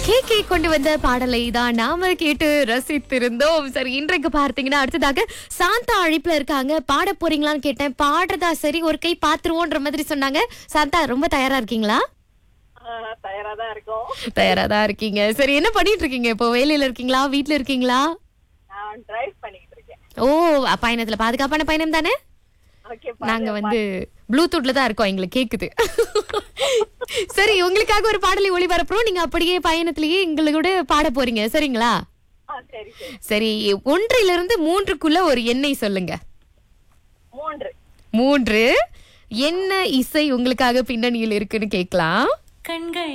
K K கொண்டு வந்த பாடலை தான் நாம கேட்டு ரசித்திருந்தோம் சரி இன்றைக்கு பார்த்தீங்கன்னா அடுத்ததாக சாந்தா அழைப்புல இருக்காங்க பாட போறீங்களான்னு கேட்டேன் பாடுறதா சரி ஒரு கை பாத்துருவோன்ற மாதிரி சொன்னாங்க சாந்தா ரொம்ப தயாரா இருக்கீங்களா தயாரா தான் இருக்கும் தயாரா தான் இருக்கீங்க சரி என்ன பண்ணிட்டு இருக்கீங்க இப்போ வேலையில இருக்கீங்களா வீட்ல இருக்கீங்களா நான் டிரைவ் பண்ணிட்டு இருக்கேன் ஓ பயணத்துல பாதுகாப்பான பயணம் தானே ஓகே நாங்க வந்து ப்ளூடூத்ல தான் இருக்கோம் எங்களுக்கு கேக்குது சரி உங்களுக்காக ஒரு பாடலை ஒளிபரப்புறோம் நீங்க அப்படியே பயணத்திலேயே எங்களோட பாட போறீங்க சரிங்களா சரி சரி சரி ஒன்றிலிருந்து மூன்றுக்குள்ள ஒரு எண்ணை சொல்லுங்க மூன்று மூன்று என்ன இசை உங்களுக்காக பின்னணியில் இருக்குன்னு கேட்கலாம் கண்கள்